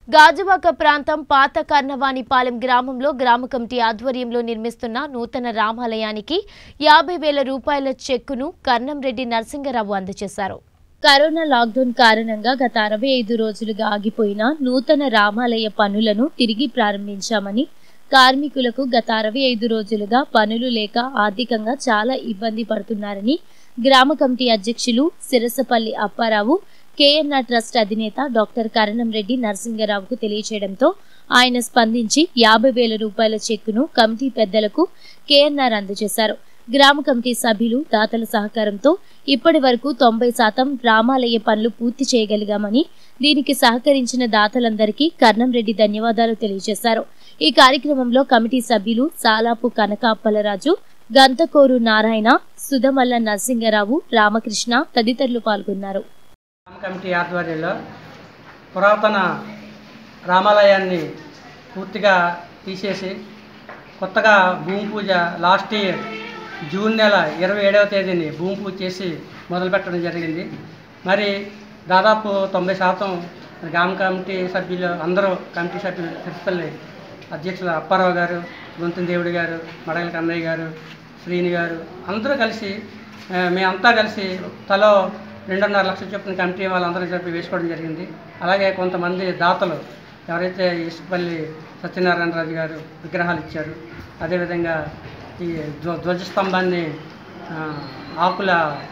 గాజువాక ప్రాంతం పాత కర్ణవాణిపాలెం గ్రామంలో గ్రామ కమిటీ ఆధ్వర్యంలో నిర్మిస్తున్న నూతన రామాలయానికి యాభై వేల రూపాయల చెక్కును కర్ణంరెడ్డి నరసింగరావు అందజేశారు కరోనా లాక్డౌన్ కారణంగా గత అరవై ఐదు రోజులుగా ఆగిపోయిన నూతన రామాలయ పనులను తిరిగి ప్రారంభించామని కార్మికులకు గత అరవై ఐదు రోజులుగా పనులు లేక ఆర్థికంగా చాలా ఇబ్బంది పడుతున్నారని గ్రామ కమిటీ అధ్యక్షులు సిరసపల్లి అప్పారావు కేఎన్ఆర్ ట్రస్ట్ అధినేత డాక్టర్ కరణం రెడ్డి నరసింగరావుకు తెలియచేయడంతో ఆయన స్పందించి యాభై వేల రూపాయల చెక్కును కమిటీ పెద్దలకు కేఎన్ఆర్ అందజేశారు గ్రామ కమిటీ సభ్యులు దాతల సహకారంతో ఇప్పటి వరకు తొంభై శాతం రామాలయ పనులు పూర్తి చేయగలిగామని దీనికి సహకరించిన దాతలందరికీ కర్ణం రెడ్డి ధన్యవాదాలు తెలియజేశారు ఈ కార్యక్రమంలో కమిటీ సభ్యులు సాలాపు కనక అప్పలరాజు గంతకోరు నారాయణ సుధమల్ల నరసింగరావు రామకృష్ణ తదితరులు పాల్గొన్నారు గ్రామ కమిటీ ఆధ్వర్యంలో పురాతన రామాలయాన్ని పూర్తిగా తీసేసి కొత్తగా భూమి పూజ లాస్ట్ ఇయర్ జూన్ నెల ఇరవై ఏడవ తేదీని భూమి పూజ చేసి మొదలుపెట్టడం జరిగింది మరి దాదాపు తొంభై శాతం గ్రామ కమిటీ సభ్యులు అందరూ కమిటీ సభ్యులు తిరుపల్లి అధ్యక్షులు అప్పారావు గారు గొంతుని దేవుడి గారు మడగల కన్నయ్య గారు శ్రీని గారు అందరూ కలిసి ఆ, మేమంతా కలిసి తలో రెండున్నర లక్షల చొప్పున కమిటీ వాళ్ళందరూ చెప్పి వేసుకోవడం జరిగింది అలాగే కొంతమంది దాతలు ఎవరైతే ఇసుకపల్లి సత్యనారాయణరాజు గారు విగ్రహాలు ఇచ్చారు అదేవిధంగా ఈ ధ్వ ధ్వజస్తంభాన్ని ఆ, ఆకుల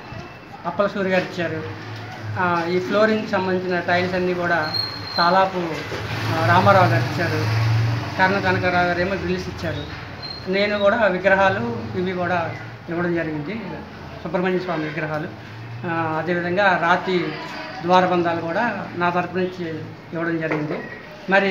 అప్పల సూర్య గారు ఇచ్చారు ఆ, ఈ ఫ్లోరింగ్ సంబంధించిన టైల్స్ అన్నీ కూడా సాలాపు ఆ, రామారావు గారు ఇచ్చారు కర్ణ కనకరావు గారు ఏమో గ్రిల్స్ ఇచ్చారు నేను కూడా విగ్రహాలు ఇవి కూడా ఇవ్వడం జరిగింది సుబ్రహ్మణ్య స్వామి విగ్రహాలు ఆ, అదేవిధంగా రాతి ద్వారబంధాలు కూడా నా తరపు నుంచి ఇవ్వడం జరిగింది మరి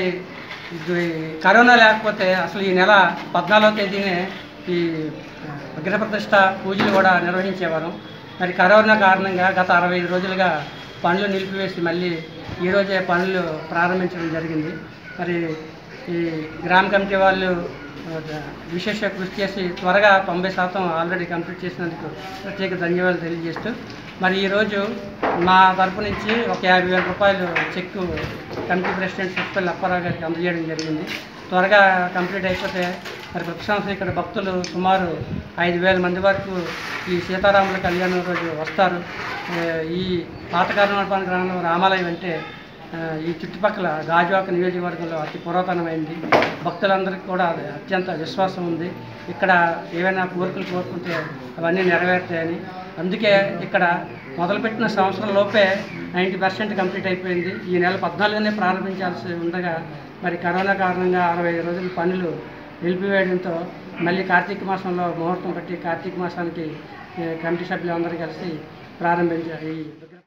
ఇది కరోనా లేకపోతే అసలు ఈ నెల పద్నాలుగో తేదీనే ఈ విగ్రహ ప్రతిష్ట పూజలు కూడా నిర్వహించేవారు మరి కరోనా కారణంగా గత అరవై ఐదు రోజులుగా పనులు నిలిపివేసి మళ్ళీ ఈరోజే పనులు ప్రారంభించడం జరిగింది మరి ఈ గ్రామ కమిటీ వాళ్ళు ఆ, విశేష కృషి చేసి త్వరగా తొంభై శాతం ఆల్రెడీ కంప్లీట్ చేసినందుకు ప్రత్యేక ధన్యవాదాలు తెలియజేస్తూ మరి ఈరోజు మా తరపు నుంచి ఒక యాభై వేల రూపాయలు cheque committee president Suppalli Apparao గారికి అందజేయడం జరిగింది త్వరగా కంప్లీట్ అయిపోతే మరి ప్రతి సంవత్సరం ఇక్కడ భక్తులు సుమారు ఐదు వేల మంది వరకు ఈ సీతారాముల కళ్యాణం రోజు వస్తారు ఏ, ఈ పాతకారణపాలెం గ్రామంలో రామాలయం అంటే ఆ, ఈ చుట్టుపక్కల గాజువాక నియోజకవర్గంలో అతి పురాతనమైంది భక్తులందరికీ కూడా అది అత్యంత విశ్వాసం ఉంది ఇక్కడ ఏవైనా కోరికలు కోరుకుంటే అవన్నీ నెరవేరుతాయని అందుకే ఇక్కడ మొదలుపెట్టిన సంవత్సరం లోపే నైంటీ పర్సెంట్ కంప్లీట్ అయిపోయింది ఈ నెల పద్నాలుగునే ప్రారంభించాల్సి ఉండగా మరి కరోనా కారణంగా అరవై ఐదు రోజుల పనులు నిలిపివేయడంతో మళ్ళీ కార్తీక మాసంలో ముహూర్తం పట్టి కార్తీక మాసానికి ఏ, కమిటీ సభ్యులందరూ కలిసి ప్రారంభించారు ఈ